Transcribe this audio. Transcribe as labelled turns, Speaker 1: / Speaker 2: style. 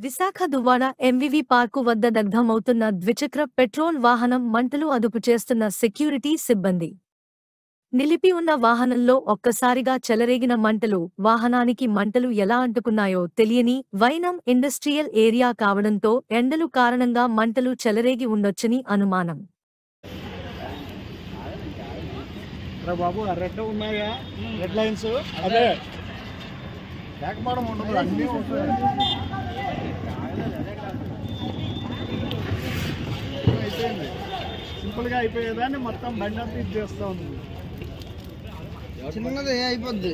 Speaker 1: Visakha Duvvada MVV park వద్ద దగ్ధమవుతున్న ద్విచక్ర petrol వాహనం మంటలు అదుపు చేస్తున్న సెక్యూరిటీ సిబ్బంది నిలిపి ఉన్న వాహనంలో ఒక్కసారిగా చెలరేగిన మంటలు వాహనానికి మంటలు ఎలా అంటుకున్నాయో తెలియని వైనం ఇండస్ట్రియల్ ఏరియా కావడంతో ఎండలు కారణంగా మంటలు చెలరేగి ఉండొచ్చని అనుమానం
Speaker 2: రా బాబు ఆ రెడ్ ఉన్నాయా రెడ్ లైన్స్ అదే లేకపోవడం ఉండదు అన్నీ ఉంటాయి అయిపోయింది సింపుల్గా అయిపోయేదాన్ని మొత్తం బండి అంతా ఇది చేస్తూ ఉంది
Speaker 3: చిన్నది అయిపోద్ది